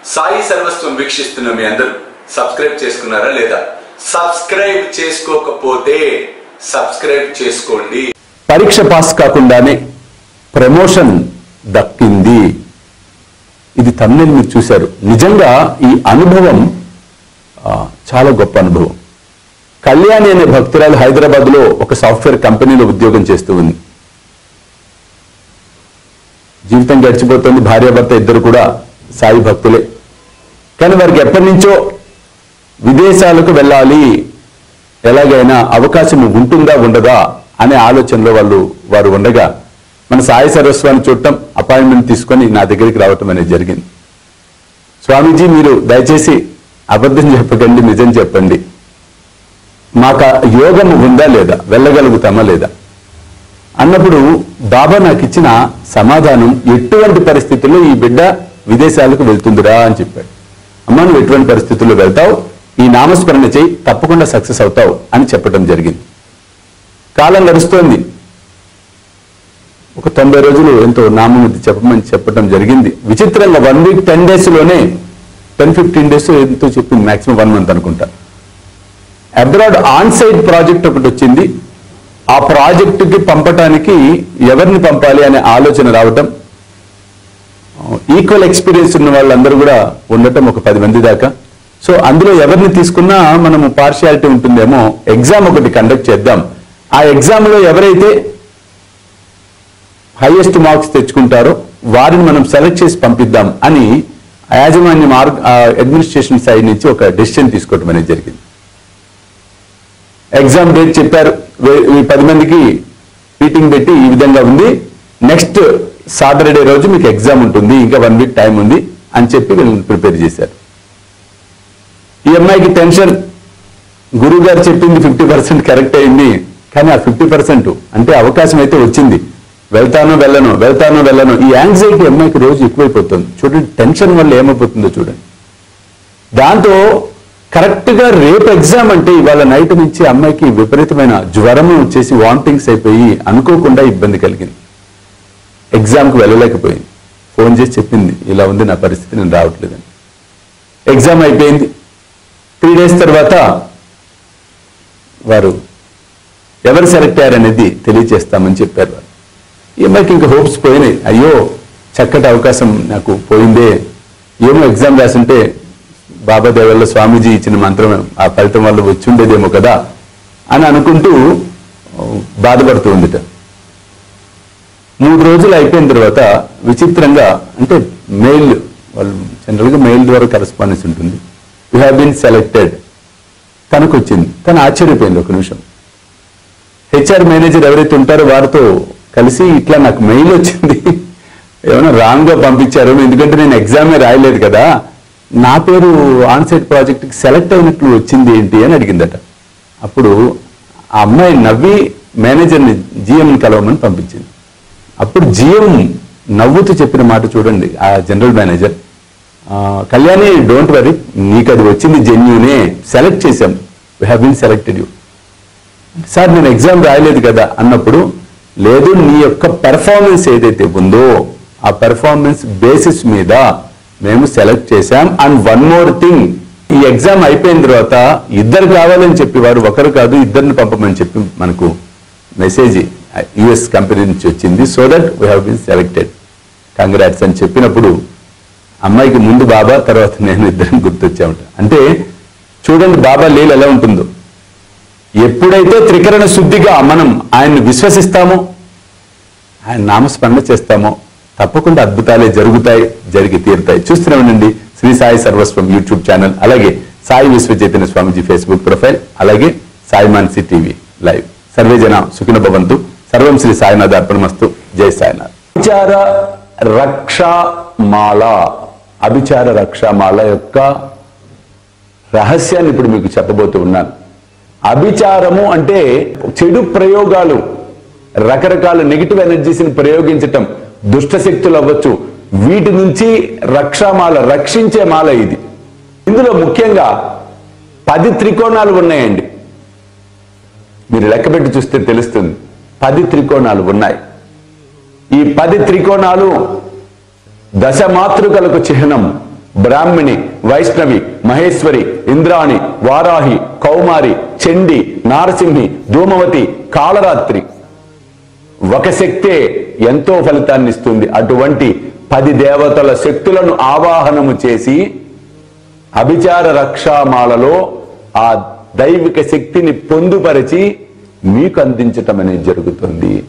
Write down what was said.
సాయి సర్వస్వం వీక్షిస్తున్న మీ అందరూ సబ్స్క్రైబ్ చేసుకున్నారా లేదా సబ్స్క్రైబ్ చేసుకోకపోతే సబ్స్క్రైబ్ చేసుకోండి పరీక్ష పాస్ కాకుండానే ప్రమోషన్ దక్కింది ఇది తమిళ మీరు చూశారు నిజంగా ఈ అనుభవం ఆ, చాలా గొప్ప అనుభవం కళ్యాణి అనే భక్తురాలు హైదరాబాద్ లో ఒక సాఫ్ట్వేర్ కంపెనీలో ఉద్యోగం చేస్తూ ఉంది జీవితం గడిచిపోతుంది భార్యాభర్త ఇద్దరు కూడా సాయి భక్తులే కానీ వారికి ఎప్పటి నుంచో విదేశాలకు వెళ్ళాలి ఎలాగైనా అవకాశం ఉంటుందా ఉండదా అనే ఆలోచనలో వాళ్ళు వారు ఉండగా మన సాయి సర్వస్వాన్ని చూడటం అపాయింట్మెంట్ తీసుకొని నా దగ్గరికి రావటం అనేది జరిగింది స్వామీజీ మీరు దయచేసి అబద్ధం చెప్పకండి నిజం చెప్పండి మాకు ఆ యోగం ఉందా లేదా వెళ్ళగలుగుతామా లేదా అన్నప్పుడు బాబా నాకు ఇచ్చిన సమాధానం ఎటువంటి పరిస్థితుల్లో ఈ బిడ్డ విదేశాలకు వెళ్తుందిరా అని చెప్పాడు అమ్మ నువ్వు ఎటువంటి పరిస్థితుల్లో వెళ్తావు ఈ నామస్మరణ చేయి తప్పకుండా సక్సెస్ అవుతావు అని చెప్పడం జరిగింది కాలం గడుస్తోంది ఒక తొంభై రోజులు ఎంతో నామముద్ది చెప్పమని చెప్పడం జరిగింది విచిత్రంగా వన్ వీక్ టెన్ డేస్ లోనే టెన్ ఫిఫ్టీన్ డేస్ ఎంతో చెప్పింది మాక్సిమం వన్ మంత్ అనుకుంటా అబ్రాడ్ ఆన్ సైట్ ప్రాజెక్ట్ ఒకటి వచ్చింది ఆ ప్రాజెక్టుకి పంపటానికి ఎవరిని పంపాలి అనే ఆలోచన రావటం ఈక్వల్ ఎక్స్పీరియన్స్ ఉన్న వాళ్ళందరూ కూడా ఉండటం ఒక పది మంది దాకా సో అందులో ఎవరిని తీసుకున్నా మనము పార్షియాలిటీ ఉంటుందేమో ఎగ్జామ్ ఒకటి కండక్ట్ చేద్దాం ఆ ఎగ్జామ్ లో ఎవరైతే హైయెస్ట్ మార్క్స్ తెచ్చుకుంటారో వారిని మనం సెలెక్ట్ చేసి పంపిద్దాం అని యాజమాన్య మార్గ అడ్మినిస్ట్రేషన్ సైడ్ నుంచి ఒక డెసిషన్ తీసుకోవడం అనేది జరిగింది ఎగ్జామ్ డేట్ చెప్పారు వే- ఈ పది మందికి మీటింగ్ పెట్టి ఈ విధంగా ఉంది నెక్స్ట్ సాటర్డే రోజు మీకు ఎగ్జామ్ ఉంటుంది ఇంకా వన్ వీక్ టైం ఉంది అని చెప్పి వీళ్ళని ప్రిపేర్ చేశారు ఈ అమ్మాయికి టెన్షన్ గురువు గారు చెప్పింది ఫిఫ్టీ పర్సెంట్ కరెక్ట్ అయింది కానీ ఆ ఫిఫ్టీ పర్సెంట్ అంటే అవకాశం అయితే వచ్చింది వెళ్తానో వెళ్ళను వెళ్తానో వెళ్ళను ఈ యాంగ్జైటీ అమ్మాయికి రోజు ఎక్కువైపోతుంది చూడండి టెన్షన్ వల్ల ఏమైపోతుందో చూడండి దాంతో కరెక్ట్ గా రేపు ఎగ్జామ్ అంటే ఇవాళ నైట్ నుంచి అమ్మాయికి విపరీతమైన జ్వరం వచ్చేసి వామిటింగ్స్ అయిపోయి అనుకోకుండా ఇబ్బంది కలిగింది ఎగ్జామ్కి వెళ్ళలేకపోయింది ఫోన్ చేసి చెప్పింది ఇలా ఉంది నా పరిస్థితి నేను రావట్లేదని ఎగ్జామ్ అయిపోయింది త్రీ డేస్ తర్వాత వారు ఎవరు సెలెక్ట్ అయ్యారనేది తెలియజేస్తామని చెప్పారు వారు ఈ అమ్మాయికి ఇంకా హోప్స్ పోయినాయి అయ్యో చక్కటి అవకాశం నాకు పోయిందే ఏమో ఎగ్జామ్ రాసుంటే బాబా దేవల్ల స్వామీజీ ఇచ్చిన మంత్రం ఆ ఫలితం వల్ల వచ్చి ఉండేదేమో కదా అని అనుకుంటూ ఆ, బాధపడుతూ ఉందిట మూడు రోజులు అయిపోయిన తర్వాత విచిత్రంగా అంటే మెయిల్ వాళ్ళు జనరల్గా మెయిల్ ద్వారా కరస్పాండెన్స్ ఉంటుంది యూ హ్యావ్ బీన్ సెలెక్టెడ్ తనకు వచ్చింది తను ఆశ్చర్యపోయింది ఒక నిమిషం హెచ్ఆర్ మేనేజర్ ఎవరైతే ఉంటారో వారితో కలిసి ఇట్లా నాకు మెయిల్ వచ్చింది ఏమైనా రాంగ్ గా పంపించారు ఎందుకంటే నేను ఎగ్జామే రాయలేదు కదా నా పేరు ఆన్సైట్ ప్రాజెక్ట్కి సెలెక్ట్ అయినట్లు వచ్చింది ఏంటి అని అడిగిందట అప్పుడు ఆ అమ్మాయి నవ్వి మేనేజర్ని జిఎంని కలవమని పంపించింది అప్పుడు జిఎం నవ్వుతూ చెప్పిన మాట చూడండి ఆ జనరల్ మేనేజర్ ఆ, కళ్యాణి డోంట్ వరీ నీకు అది వచ్చింది జెన్యునే సెలెక్ట్ చేశాం we have been selected you sir నేను ఎగ్జామ్ రాయలేదు కదా అన్నప్పుడు లేదు నీ యొక్క పెర్ఫార్మెన్స్ ఏదైతే ఉందో ఆ పెర్ఫార్మెన్స్ బేసిస్ మీద మేము సెలెక్ట్ చేశాం అండ్ వన్ మోర్ థింగ్ ఈ ఎగ్జామ్ అయిపోయిన తర్వాత ఇద్దరు కావాలని చెప్పి వారు ఒకరు కాదు ఇద్దరిని పంపమని చెప్పి మనకు మెసేజ్ యుఎస్ కంపెనీ నుంచి వచ్చింది so that we have been selected congrats అని చెప్పినప్పుడు అమ్మాయికి ముందు బాబా తర్వాత నేను ఇద్దరం గుర్తొచ్చామట అంటే చూడండి బాబా లీల ఎలా ఉంటుందో ఎప్పుడైతే త్రికరణ శుద్ధిగా మనం ఆయన్ని విశ్వసిస్తామో ఆయన నామస్మరణ చేస్తామో తప్పకుండా అద్భుతాలే జరుగుతాయి జరిగి తీరుతాయి చూస్తూనే ఉండండి శ్రీ సాయి సర్వస్వం యూట్యూబ్ ఛానల్ అలాగే సాయి విశ్వ చైతన్య స్వామిజీ ఫేస్బుక్ ప్రొఫైల్ అలాగే సాయి మాన్సి టీవీ లైవ్ సర్వే జన సుఖిన భవంతు సర్వం శ్రీ సాయినాథ్ అర్పణమస్తు జై సాయినాథ్ అభిచార రక్షామాల అభిచార రక్షామాల యొక్క రహస్యాన్ని ఇప్పుడు మీకు చెప్పబోతూ ఉన్నాను అభిచారము అంటే చెడు ప్రయోగాలు రకరకాల నెగిటివ్ ఎనర్జీస్ని ప్రయోగించటం దుష్ట శక్తులు అవ్వచ్చు వీటి నుంచి రక్షామాల రక్షించే మాల ఇది ఇందులో ముఖ్యంగా పది త్రికోణాలు ఉన్నాయండి మీరు లెక్కపెట్టి చూస్తే తెలుస్తుంది పది త్రికోణాలు ఉన్నాయి ఈ పది త్రికోణాలు దశ మాతృకలకు చిహ్నం బ్రాహ్మిణి వైష్ణవి మహేశ్వరి ఇంద్రాణి వారాహి కౌమారి చండి నారసింహి ధూమవతి కాళరాత్రి ఒక శక్తే ఎంతో ఫలితాన్ని ఇస్తుంది అటువంటి పది దేవతల శక్తులను ఆవాహనము చేసి అభిచార రక్షామాలలో ఆ దైవిక శక్తిని పొందుపరిచి మీకు అందించటం అనేది జరుగుతుంది